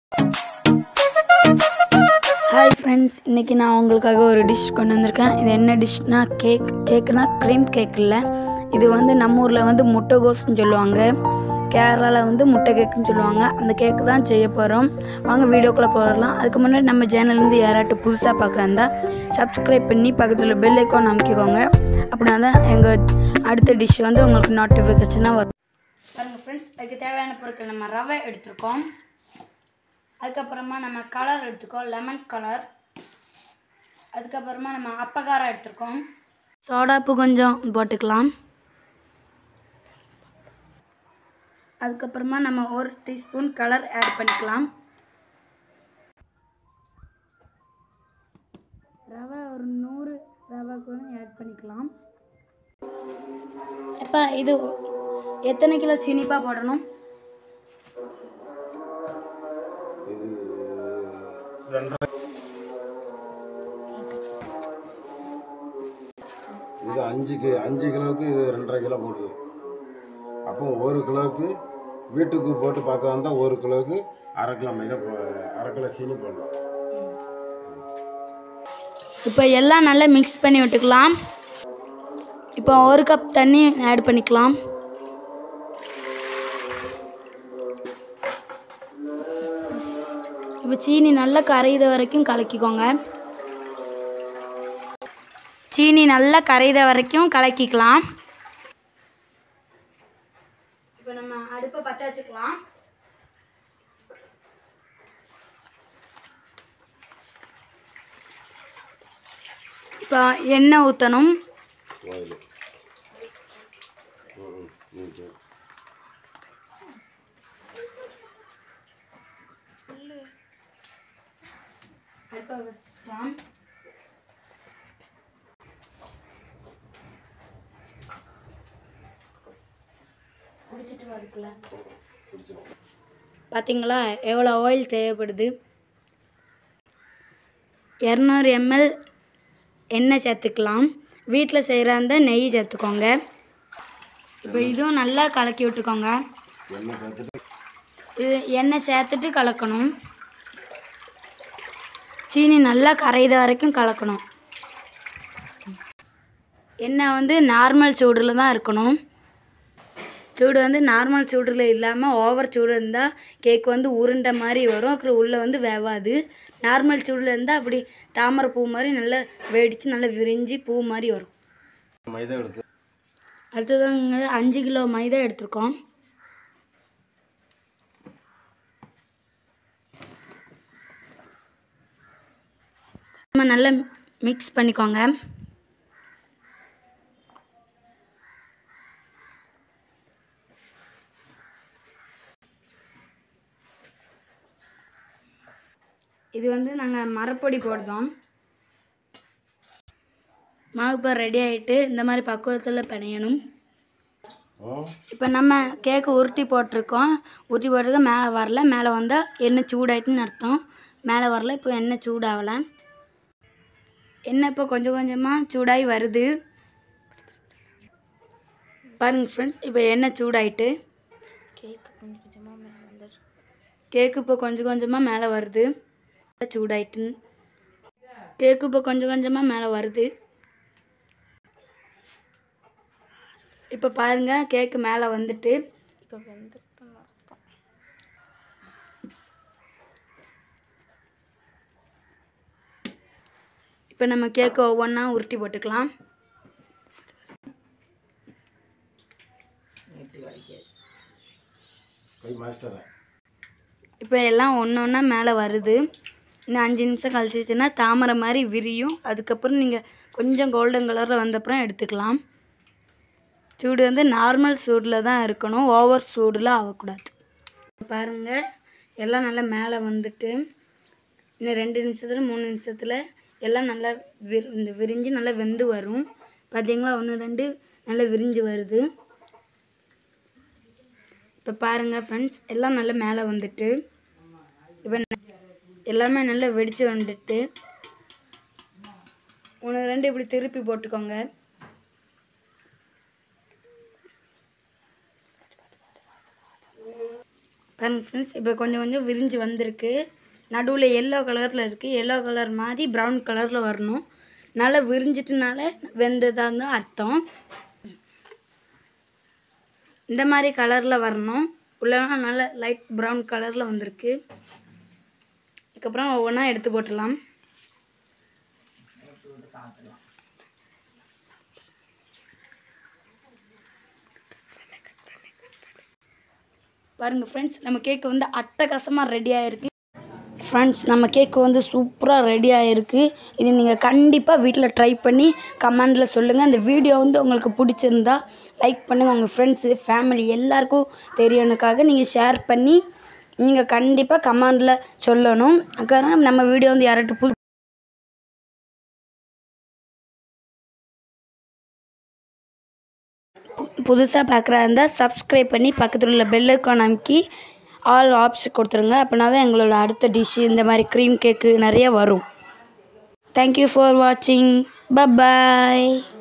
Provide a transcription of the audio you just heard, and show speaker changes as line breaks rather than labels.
hi friends இன்றைக்கி நான் உங்களுக்காக ஒரு டிஷ் கொண்டு வந்திருக்கேன் இது என்ன டிஷ்னா கேக் கேக்குனா க்ரீம் கேக் இல்லை இது வந்து நம்ம ஊரில் வந்து முட்டைகோஸ்னு சொல்லுவாங்க கேரளாவில் வந்து முட்டை கேக்குன்னு சொல்லுவாங்க அந்த கேக்கு தான் செய்ய போகிறோம் வாங்க வீடியோக்குள்ளே போடலாம் அதுக்கு முன்னாடி நம்ம சேனல்லேருந்து யாராட்டும் புதுசாக பார்க்குறாந்தா சப்ஸ்கிரைப் பண்ணி பக்கத்தில் பெல் ஐக்கான் அமைக்கிக்கோங்க அப்படின்னா தான் எங்கள் அடுத்த டிஷ் வந்து உங்களுக்கு நோட்டிஃபிகேஷனாக வரும் பாருங்கள் ஃப்ரெண்ட்ஸ் அதுக்கு தேவையான பொருட்கள் நம்ம ரவை எடுத்திருக்கோம் அதுக்கப்புறமா நம்ம கலர் எடுத்துக்கோம் லெமன் கலர் அதுக்கப்புறமா நம்ம அப்பகாரம் எடுத்துருக்கோம் சோடாப்பு கொஞ்சம் போட்டுக்கலாம் அதுக்கப்புறமா நம்ம ஒரு டீஸ்பூன் கலர் ஆட் பண்ணிக்கலாம் ரவை ஒரு நூறு ரவை கூட ஆட் பண்ணிக்கலாம் எப்போ இது எத்தனை கிலோ சீனிப்பா போடணும்
இது இது அஞ்சு கி அஞ்சு கிலோவுக்கு இது ரெண்டரை கிலோ போடுது அப்போ ஒரு கிலோவுக்கு வீட்டுக்கு போட்டு பார்த்தா இருந்தால் ஒரு கிலோவுக்கு அரை கிலோ மைதா போ அரை கிலோ சீனி போடலாம்
இப்போ எல்லாம் நல்லா மிக்ஸ் பண்ணி விட்டுக்கலாம் இப்போ ஒரு கப் தண்ணி ஆட் பண்ணிக்கலாம் இப்போ சீனி நல்லா கரையிற வரைக்கும் கலக்கிக்கோங்க சீனி நல்லா கரையிற வரைக்கும் கலக்கிக்கலாம் இப்போ நம்ம அடுப்பை பற்ற வச்சுக்கலாம் இப்போ எண்ணெய் ஊற்றணும்
கோயில் ம் ம் சரி
அடுப்பை வச்சுக்கலாம் குடிச்சிட்டு வரக்குள்ள
பிடிச்சிடும்
பார்த்தீங்களா எவ்வளோ ஆயில் தேவைப்படுது இரநூறு எம்எல் எண்ணெய் சேர்த்துக்கலாம் வீட்டில் செய்கிற அந்த நெய் சேர்த்துக்கோங்க இப்போ இதுவும் நல்லா கலக்கி விட்டுக்கோங்க
எண்ணெய் சேர்த்துட்டு
இது எண்ணெய் சேர்த்துட்டு கலக்கணும் சீனி நல்லா கரையிற வரைக்கும் கலக்கணும் எண்ணெய் வந்து நார்மல் சூடில் தான் இருக்கணும் சூடு வந்து நார்மல் சூடில் இல்லாமல் ஓவர் சூடு இருந்தால் கேக் வந்து உருண்டை மாதிரி வரும் அப்புறம் உள்ளே வந்து வேவாது நார்மல் சூடில் இருந்தால் அப்படி தாமரை பூ மாதிரி நல்லா வெடித்து நல்லா விரிஞ்சு பூ மாதிரி வரும்
மைதா எடுத்து
அடுத்ததாங்க அஞ்சு கிலோ மைதா எடுத்திருக்கோம் நம்ம நல்லா மிக்ஸ் பண்ணிக்கோங்க இது வந்து நாங்கள் மரப்பொடி போடுறோம் மாவு இப்போ ரெடி ஆகிட்டு இந்த மாதிரி பக்குவத்தில் பிணையணும்
ம்
இப்போ நம்ம கேக்கு உருட்டி போட்டிருக்கோம் உருட்டி போட்டிருக்க மேலே வரல மேலே வந்தால் எண்ணெய் சூடாயிட்டுன்னு அர்த்தம் மேலே வரல இப்போ எண்ணெய் சூடாகலை எண்ணெய் இப்போ கொஞ்சம் கொஞ்சமாக சூடாகி வருது பாருங்க ஃப்ரெண்ட்ஸ் இப்போ எண்ணெய் சூடாயிட்டு கேக்கு இப்போ கொஞ்சம் கொஞ்சமாக மேலே வருது சூடாயிட்டு கேக்கு இப்போ கொஞ்சம் கொஞ்சமாக மேலே வருது இப்போ பாருங்க கேக்கு மேலே வந்துட்டு இப்போ வந்து இப்போ நம்ம கேக்கு ஒவ்வொன்றா உருட்டி போட்டுக்கலாம்
கை மாஸ்டரா
இப்போ எல்லாம் ஒன்று ஒன்றா மேலே வருது இன்னும் அஞ்சு நிமிஷம் கழிச்சிச்சுன்னா தாமரை மாதிரி விரியும் அதுக்கப்புறம் நீங்கள் கொஞ்சம் கோல்டன் கலரில் வந்தப்புறம் எடுத்துக்கலாம் சூடு வந்து நார்மல் சூடில் தான் இருக்கணும் ஓவர் சூடில் ஆகக்கூடாது பாருங்கள் எல்லாம் நல்லா மேலே வந்துட்டு இன்னும் ரெண்டு நிமிஷத்தில் மூணு நிமிஷத்தில் எல்லாம் நல்லா விரி இந்த விரிஞ்சு நல்லா வெந்து வரும் பார்த்தீங்களா ஒன்று ரெண்டு நல்லா விரிஞ்சு வருது இப்போ பாருங்கள் ஃப்ரெண்ட்ஸ் எல்லாம் நல்லா மேலே வந்துட்டு இப்போ எல்லாமே நல்லா வெடித்து வந்துட்டு ஒன்று ரெண்டு இப்படி திருப்பி போட்டுக்கோங்க பாருங்க ஃப்ரெண்ட்ஸ் இப்போ கொஞ்சம் கொஞ்சம் விரிஞ்சு வந்திருக்கு நடுவில் எல்லோ கலரில் இருக்குது எல்லோ கலர் மாதிரி ப்ரௌன் கலரில் வரணும் நல்லா விரிஞ்சிட்டுனால வெந்ததான் தான் அர்த்தம் இந்த மாதிரி கலரில் வரணும் உள்ளலாம் நல்ல லைட் ப்ரௌன் கலரில் வந்திருக்கு அதுக்கப்புறம் ஒவ்வொன்றா எடுத்து போட்டுடலாம் பாருங்க ஃப்ரெண்ட்ஸ் நம்ம கேக்கு வந்து அட்டகாசமாக ரெடி ஆயிருக்கு ஃப்ரெண்ட்ஸ் நம்ம கேக்கு வந்து சூப்பராக ரெடி ஆகிருக்கு இது நீங்கள் கண்டிப்பாக வீட்டில் ட்ரை பண்ணி கமெண்டில் சொல்லுங்கள் இந்த வீடியோ வந்து உங்களுக்கு பிடிச்சிருந்தா லைக் பண்ணுங்கள் உங்கள் ஃப்ரெண்ட்ஸு ஃபேமிலி எல்லாருக்கும் தெரியணுக்காக நீங்கள் ஷேர் பண்ணி நீங்கள் கண்டிப்பாக கமெண்டில் சொல்லணும் அக்கறம் நம்ம வீடியோ வந்து யார்கிட்ட புது புதுசாக பார்க்குறா இருந்தால் சப்ஸ்கிரைப் பண்ணி பக்கத்தில் உள்ள பெல் ஐக்கான் அமைக்கி ஆல் ஆப்ஷன் கொடுத்துருங்க அப்படின்னா தான் எங்களோட அடுத்த டிஷ்ஷு இந்த மாதிரி க்ரீம் கேக்கு நிறைய வரும் தேங்க்யூ ஃபார் வாட்சிங் பபாய்